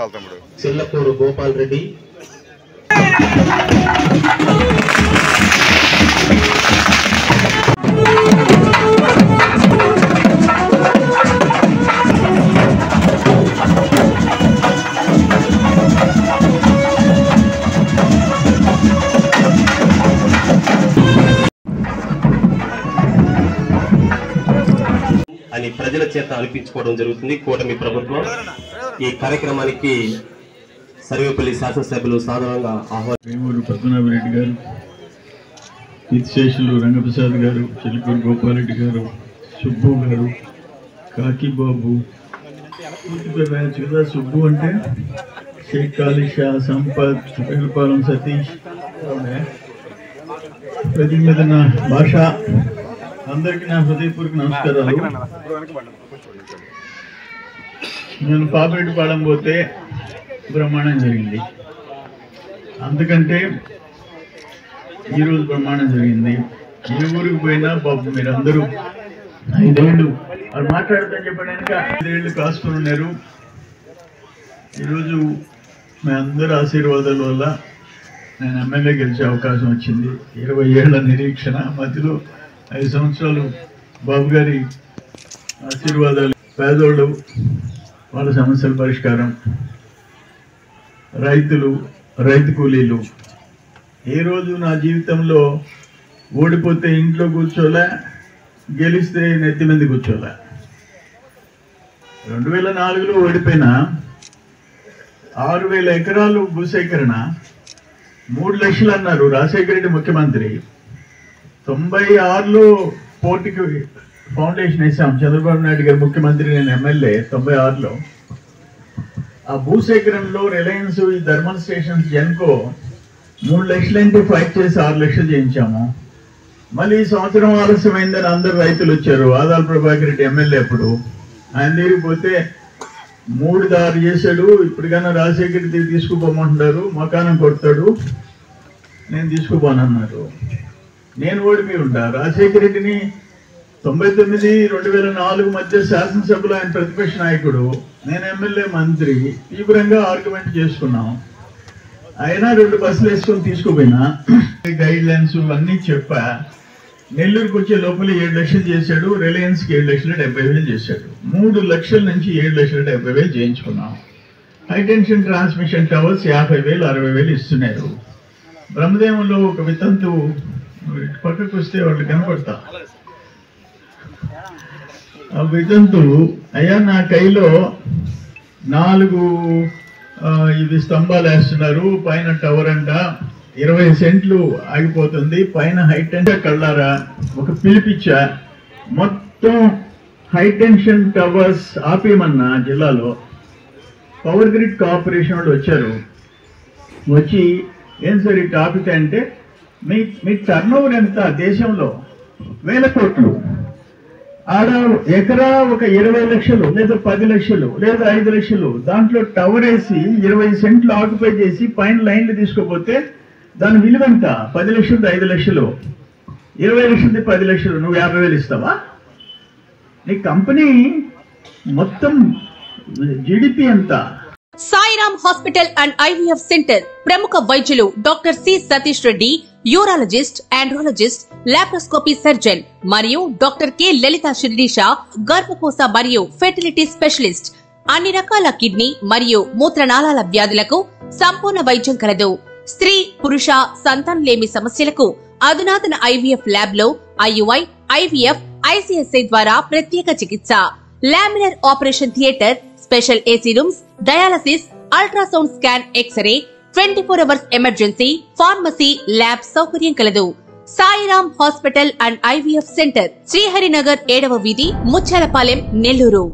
చాలు తమ్ముడు చిల్లకూరు గోపాల్ రెడ్డి అని ప్రజల చేత అనిపించుకోవడం జరుగుతుంది కూటమి ప్రభుత్వం ఈ కార్యక్రమానికి సర్వేపల్లి శాసనసభ్యులు సాధారణంగా ఆహ్వానం వేమూరు పద్మనాభరెడ్డి గారు కీర్తిశేషులు రంగప్రసాద్ గారు చిలుకూరు గోపాలరెడ్డి గారు సుబ్బు గారు కాకిబాబు పూర్తిగా రాయొచ్చు కదా సుబ్బు అంటే షేక్ కాళిషా సంపత్ వేలుపాలెం సతీష్ అవునే. ప్రతి మీద నా భాష అందరికీ నా హృదయపూర్వక నమస్కారాలు నేను పాపరెడ్డి పాలెం పోతే బ్రహ్మాండం జరిగింది అందుకంటే ఈరోజు బ్రహ్మాండం జరిగింది ఏ ఊరికి పోయినా పాపం మీరు అందరూ ఐదేళ్ళు వాళ్ళు మాట్లాడుతూ చెప్పడానికి ఐదేళ్ళు కాసుకుని ఉన్నారు ఈరోజు మీ అందరి ఆశీర్వాదాల వల్ల నేను ఎమ్మెల్యే గెలిచే అవకాశం వచ్చింది ఇరవై ఏళ్ల నిరీక్షణ మధ్యలో ఐదు సంవత్సరాలు బాబు గారి ఆశీర్వాదాలు పేదోళ్ళు వాళ్ళ సమస్యల పరిష్కారం రైతులు రైతు కూలీలు ఏ రోజు నా జీవితంలో ఓడిపోతే ఇంట్లో కూర్చోలే గెలిస్తే నెత్తి మీద కూర్చోలే రెండు వేల నాలుగులో ఓడిపోయిన ఆరు వేల ఎకరాలు భూసేకరణ మూడు లక్షలు అన్నారు రాజశేఖర రెడ్డి ముఖ్యమంత్రి తొంభై ఆరులో పోర్టుకి ఫౌండేషన్ వేసాం చంద్రబాబు నాయుడు గారు ముఖ్యమంత్రి నేను ఎమ్మెల్యే తొంభై ఆరులో ఆ భూసేకరణలో రిలయన్స్ ఈ థర్మల్ స్టేషన్స్ జెన్కో మూడు లక్షలంటే ఫైట్ చేసి ఆరు లక్షలు చేయించాము మళ్ళీ ఈ సంవత్సరం ఆలస్యమైందని అందరు రైతులు వచ్చారు ఆదాల ప్రభాకర్ రెడ్డి ఎమ్మెల్యే అప్పుడు ఆయన దగ్గరికి పోతే మూడు దారి చేశాడు ఇప్పటికైనా రాజశేఖర్ రెడ్డి తీసుకుపోమంటున్నారు మకానం కొడతాడు నేను తీసుకుపోనన్నారు నేను ఓడిపోయి ఉంటా రాజశేఖర రెడ్డిని తొంభై తొమ్మిది రెండు వేల నాలుగు మధ్య శాసనసభలో ఆయన ప్రతిపక్ష నాయకుడు నేను ఎమ్మెల్యే మంత్రి తీవ్రంగా ఆర్గ్యుమెంట్ చేసుకున్నాం అయినా రెండు బస్సులు వేసుకొని తీసుకుపోయినా గైడ్ లైన్స్ అన్నీ చెప్పా నెల్లూరుకు వచ్చే లోపల ఏడు లక్షలు చేశాడు రిలయన్స్ కి ఏడు లక్షల డెబ్బై వేలు చేశాడు మూడు లక్షల నుంచి ఏడు లక్షల డెబ్బై వేలు చేయించుకున్నాం హై టెన్షన్ ట్రాన్స్మిషన్ టవర్స్ యాభై వేలు అరవై వేలు ఇస్తున్నారు బ్రహ్మదేవంలో ఒక వితంతు ఇటు పక్కకు వస్తే వాళ్ళు కనపడతా ఆ వితంతు అయ్యా నా కైలో నాలుగు ఆ, ఇవి స్తంభాలు వేస్తున్నారు పైన టవర్ అంట ఇరవై సెంట్లు ఆగిపోతుంది పైన హై టెన్షన్ కళ్ళారా ఒక పిలిపిచ్చా మొత్తం హై టెన్షన్ టవర్స్ ఆపేయమన్నా జిల్లాలో పవర్ గ్రిడ్ కార్పొరేషన్ వాళ్ళు వచ్చారు వచ్చి ఏం సార్ ఈ టాపిక్ అంటే మీ మీ టర్న్ ఓవర్ ఎంత దేశంలో వేల కోట్లు ఆడ ఎకరా ఒక ఇరవై లక్షలు లేదా పది లక్షలు లేదా ఐదు లక్షలు దాంట్లో టవర్ వేసి ఇరవై సెంట్లు ఆక్యుపై చేసి పైన లైన్లు తీసుకుపోతే దాని విలువ ఎంత పది లక్షలు ఐదు లక్షలు ఇరవై లక్షలది పది లక్షలు నువ్వు యాభై వేలు ఇస్తావా నీ కంపెనీ మొత్తం జిడిపి ఎంత Sairam hospital and IVF centre ప్రముఖ వైద్యులు doctor C Satish Reddy urologist andrologist laparoscopy surgeon మరియు డాక్టర్ కె లలిత శిరీష గర్భకోశ మరియు ఫెర్టిలిటీ స్పెషలిస్ట్ అన్ని రకాల కిడ్నీ మరియు మూత్రనాళాల వ్యాధులకు సంపూర్ణ వైద్యం కలదు స్త్రీ పురుష సంతానలేమి సమస్యలకు అధునాతన ఐవీఎఫ్ ల్యాబ్ లో ఐయుఐ ఐవీఎఫ్ ఐసీఎస్ఐ ద్వారా ప్రత్యేక చికిత్స laminar operation theatre special AC rooms dialysis ultrasound scan X ray twenty four hours emergency pharmacy lab సౌకర్యం కలదు Sairam hospital and IVF centre Sriharinagar ఏడవ వీధి ముచ్చాలపాలెం నెల్లూరు